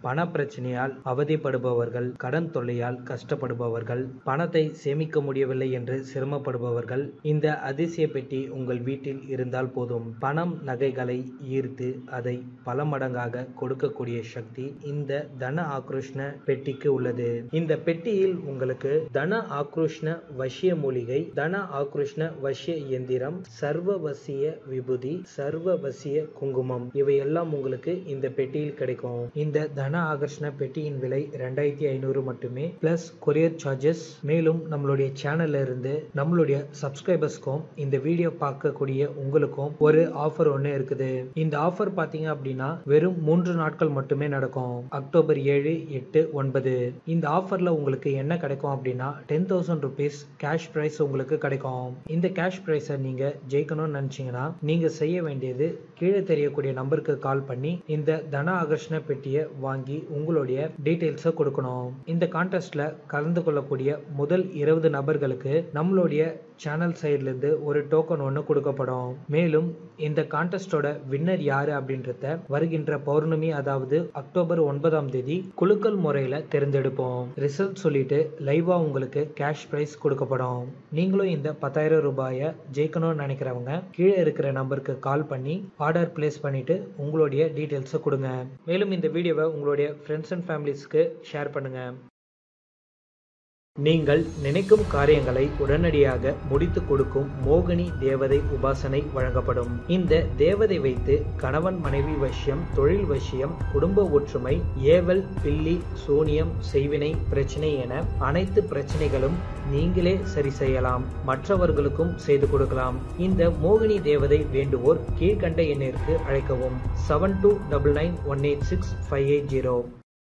பண பிரச்சனையால் அவதிப்படுபவர்கள் கடன் தொல்லையால் கஷ்டப்படுபவர்கள் பணத்தை சேமிக்க முடியவில்லை என்று சிரமப்படுபவர்கள் இந்த அதிசய பெட்டி உங்கள் வீட்டில் இருந்தால் போதும் பணம் நகைகளை ஈர்த்து அதை பல மடங்காக கொடுக்கக்கூடிய சக்தி இந்த தன ஆக்ரோஷ்ண பெட்டிக்கு உள்ளது இந்த பெட்டியில் உங்களுக்கு தன ஆக்ரோஷ்ண வசிய மூலிகை தன ஆக்ரோஷ்ண வசிய இயந்திரம் சர்வவசிய விபூதி சர்வவசிய குங்குமம் இவையெல்லாம் உங்களுக்கு இந்த பெட்டியில் கிடைக்கும் இந்த தன ஆகர்ஷண பெட்டியின் விலை ரெண்டாயிரத்தி ஐநூறு மட்டுமே பிளஸ் கொரியர் சார்ஜஸ் மேலும் நம்மளுடைய சேனல்ல இருந்து நம்மளுடைய சப்ஸ்கிரைபர்ஸ்க்கும் இந்த வீடியோ பார்க்கக்கூடிய உங்களுக்கும் ஒரு ஆஃபர் ஒன்று இருக்குது இந்த ஆஃபர் பார்த்தீங்க அப்படின்னா வெறும் மூன்று நாட்கள் மட்டுமே நடக்கும் அக்டோபர் ஏழு எட்டு ஒன்பது இந்த ஆஃபர்ல உங்களுக்கு என்ன கிடைக்கும் அப்படின்னா ten thousand rupees cash prize உங்களுக்கு கிடைக்கும் இந்த கேஷ் ப்ரைஸை நீங்க ஜெயிக்கணும்னு நினைச்சீங்கன்னா நீங்க செய்ய வேண்டியது கீழே தெரியக்கூடிய நம்பருக்கு கால் பண்ணி இந்த தன ஆகர்ஷண பெட்டியை வாங்கி உங்களுடைய டீட்டெயில்ஸை கொடுக்கணும் இந்த கான்டெஸ்ட்ல கலந்து கொள்ளக்கூடிய முதல் இருபது நபர்களுக்கு நம்மளுடைய சேனல் சைட்லேருந்து ஒரு டோக்கன் ஒன்று கொடுக்கப்படும் மேலும் இந்த கான்டெஸ்டோட வின்னர் யாரு அப்படின்றத வருகின்ற பௌர்ணமி அதாவது அக்டோபர் ஒன்பதாம் தேதி குலுக்கல் முறையில் தேர்ந்தெடுப்போம் ரிசல்ட் சொல்லிட்டு லைவா உங்களுக்கு கேஷ் ப்ரைஸ் கொடுக்கப்படும் நீங்களும் இந்த பத்தாயிரம் ரூபாயை ஜெயிக்கணும்னு நினைக்கிறவங்க கீழே இருக்கிற நம்பருக்கு கால் பண்ணி ஆர்டர் பிளேஸ் பண்ணிட்டு உங்களுடைய டீட்டெயில்ஸை கொடுங்க மேலும் இந்த வீடியோவை உங்களுடைய ஃப்ரெண்ட்ஸ் அண்ட் ஃபேமிலிஸ்க்கு ஷேர் பண்ணுங்க நீங்கள் நினைக்கும் காரியங்களை உடனடியாக முடித்து கொடுக்கும் மோகினி தேவதை உபாசனை வழங்கப்படும் இந்த தேவதை வைத்து கணவன் மனைவி வசியம் தொழில் வசியம் குடும்ப ஒற்றுமை ஏவல் பில்லி சூனியம் செய்வினை பிரச்சனை என அனைத்து பிரச்சனைகளும் நீங்களே சரி செய்யலாம் மற்றவர்களுக்கும் செய்து கொடுக்கலாம் இந்த மோகினி தேவதை வேண்டுவோர் கீழ்கண்ட எண்ணிற்கு அழைக்கவும் seven two double nine one eight six five eight zero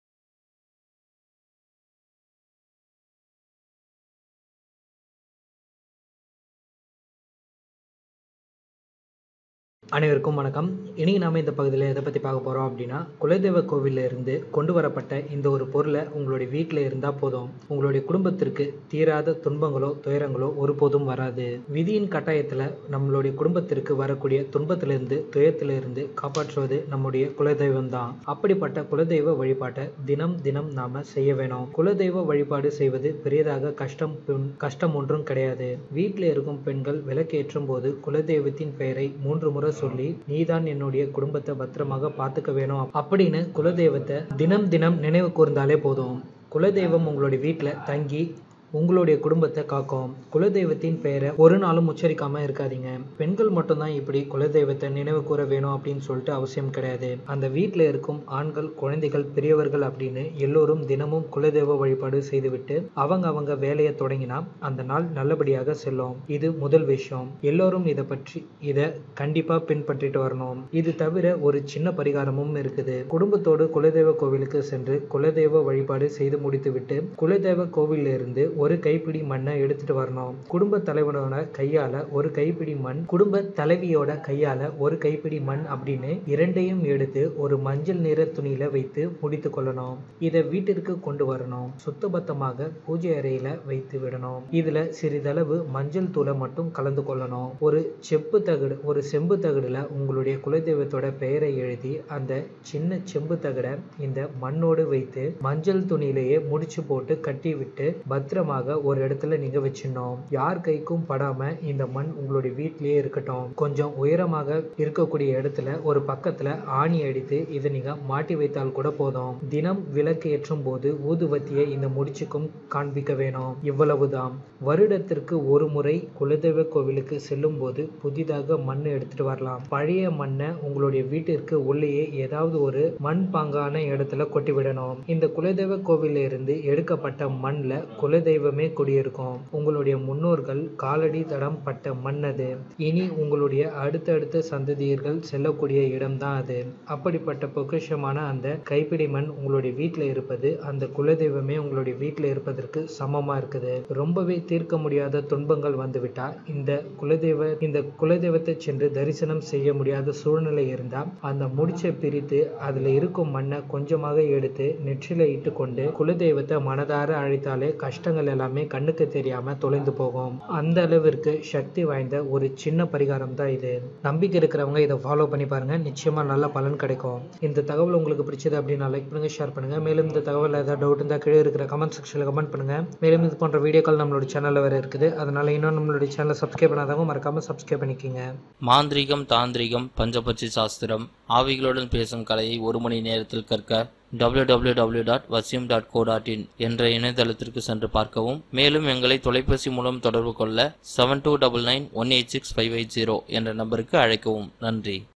அனைவருக்கும் வணக்கம் இன்னைக்கு நாம இந்த பகுதியில் எதை பற்றி பார்க்க போகிறோம் அப்படின்னா குலதெய்வ கோவிலில் இருந்து கொண்டு வரப்பட்ட இந்த ஒரு பொருளை உங்களுடைய வீட்டில் இருந்தால் போதும் உங்களுடைய குடும்பத்திற்கு தீராத துன்பங்களோ துயரங்களோ ஒருபோதும் வராது விதியின் கட்டாயத்தில் நம்மளுடைய குடும்பத்திற்கு வரக்கூடிய துன்பத்திலிருந்து துயரத்திலிருந்து காப்பாற்றுவது நம்முடைய குலதெய்வம் தான் அப்படிப்பட்ட குலதெய்வ வழிபாட்டை தினம் தினம் நாம செய்ய வேணும் குலதெய்வ வழிபாடு செய்வது பெரியதாக கஷ்டம் கஷ்டம் ஒன்றும் கிடையாது வீட்டில் இருக்கும் பெண்கள் விளக்கேற்றும் போது குலதெய்வத்தின் பெயரை மூன்று முறை சொல்லி நீதான் என்னுடைய குடும்பத்தை பத்திரமாக பார்த்துக்க வேணும் அப்படின்னு குலதெய்வத்தை தினம் தினம் நினைவு கூர்ந்தாலே போதும் குலதெய்வம் உங்களுடைய வீட்டில் தங்கி உங்களுடைய குடும்பத்தை காக்கும் குலதெய்வத்தின் பெயரை ஒரு நாளும் உச்சரிக்காம இருக்காதீங்க பெண்கள் மட்டும்தான் இப்படி குலதெய்வத்தை நினைவு கூற வேணும் அப்படின்னு சொல்லிட்டு அவசியம் கிடையாது அந்த வீட்டில் இருக்கும் ஆண்கள் குழந்தைகள் பெரியவர்கள் அப்படின்னு எல்லோரும் தினமும் குலதெய்வ வழிபாடு செய்துவிட்டு அவங்க அவங்க வேலையை தொடங்கினா அந்த நாள் நல்லபடியாக செல்லும் இது முதல் விஷயம் எல்லோரும் இதை பற்றி இதை கண்டிப்பா பின்பற்றிட்டு வரணும் இது தவிர ஒரு சின்ன பரிகாரமும் இருக்குது குடும்பத்தோடு குலதெய்வ கோவிலுக்கு சென்று குலதெய்வ வழிபாடு செய்து முடித்துவிட்டு குலதெய்வ கோவிலில் இருந்து ஒரு கைப்பிடி மண்ணை எடுத்துட்டு வரணும் குடும்ப தலைவனோட கையால ஒரு கைப்பிடி மண் குடும்ப தலைவியோட கையால ஒரு கைப்பிடி மண் அப்படின்னு இரண்டையும் எடுத்து ஒரு மஞ்சள் நிற துணியில வைத்து முடித்து கொள்ளணும் இதை வீட்டிற்கு கொண்டு வரணும் சுத்தபத்தமாக பூஜை அறையில வைத்து விடணும் இதுல சிறிதளவு மஞ்சள் தூளை மட்டும் கலந்து கொள்ளணும் ஒரு செப்பு தகடு ஒரு செம்பு தகடுல உங்களுடைய குலதெய்வத்தோட பெயரை எழுதி அந்த சின்ன செம்பு தகடை இந்த மண்ணோடு வைத்து மஞ்சள் துணியிலேயே முடிச்சு போட்டு கட்டி விட்டு பத்திரமாக ஒரு இடத்துல நீங்க வச்சிடணும் யார் கைக்கும் படாம இந்த மண் உங்களுடைய வீட்டிலேயே இருக்கட்டும் கொஞ்சம் உயரமாக இருக்கக்கூடிய இடத்துல ஒரு பக்கத்துல ஆணி அடித்து இதை நீங்க மாட்டி வைத்தால் கூட போதும் தினம் விளக்கு ஏற்றும் போது ஊதுவத்தியை இந்த முடிச்சுக்கும் காண்பிக்க வேணும் இவ்வளவுதான் வருடத்திற்கு ஒரு முறை குலதெய்வ கோவிலுக்கு செல்லும் போது புதிதாக மண் எடுத்துட்டு வரலாம் பழைய மண்ணை உங்களுடைய வீட்டிற்கு உள்ளேயே ஏதாவது ஒரு மண் பாங்கான இடத்துல கொட்டி விடணும் இந்த குலதெய்வ கோவில இருந்து எடுக்கப்பட்ட மண்ல குலதெய்வமே குடியிருக்கும் உங்களுடைய முன்னோர்கள் காலடி தடம் பட்ட மண் அது இனி உங்களுடைய அடுத்தடுத்த சந்ததியர்கள் செல்லக்கூடிய இடம்தான் அது அப்படிப்பட்ட பொக்கிஷமான அந்த கைப்பிடி மண் உங்களுடைய வீட்டில் இருப்பது அந்த குலதெய்வமே உங்களுடைய வீட்டில் இருப்பதற்கு சமமா இருக்குது ரொம்பவே தீர்க்க முடியாத துன்பங்கள் வந்துவிட்டா இந்த குலதெய்வ இந்த குலதெய்வத்தை சென்று தரிசனம் செய்ய முடியாத சூழ்நிலை இருந்தா அந்த முடிச்சை பிரித்து அதுல இருக்கும் மண்ணை கொஞ்சமாக எடுத்து நெற்றில இட்டு கொண்டு குலதெய்வத்தை மனதார அழைத்தாலே கஷ்டங்கள் தோஷங்கள் எல்லாமே கண்ணுக்கு தெரியாம தொலைந்து போகும் அந்த அளவிற்கு சக்தி வாய்ந்த ஒரு சின்ன பரிகாரம் தான் இது நம்பிக்கை இருக்கிறவங்க இதை ஃபாலோ பண்ணி பாருங்க நிச்சயமா நல்ல பலன் கிடைக்கும் இந்த தகவல் உங்களுக்கு பிடிச்சது அப்படின்னா லைக் பண்ணுங்க ஷேர் பண்ணுங்க மேலும் இந்த தகவல் ஏதாவது டவுட் இருந்தால் கீழே இருக்கிற கமெண்ட் செக்ஷனில் கமெண்ட் பண்ணுங்க மேலும் இது போன்ற வீடியோக்கள் நம்மளோட சேனல்ல வேற இருக்குது அதனால இன்னும் நம்மளுடைய சேனலை சப்ஸ்கிரைப் பண்ணாதவங்க மறக்காம சப்ஸ்கிரைப் பண்ணிக்கோங்க மாந்திரீகம் தாந்திரிகம் பஞ்சபட்சி சாஸ்திரம் ஆவிகளுடன் பேசும் கலையை ஒரு மணி நேரத்தில் கற்க www.vasyum.co.in dot dot dot in என்ற இணையதளத்திற்கு சென்று பார்க்கவும் மேலும் எங்களை தொலைபேசி மூலம் தொடர்பு கொள்ள seven two double nine one eight six five eight zero என்ற நம்பருக்கு அழைக்கவும் நன்றி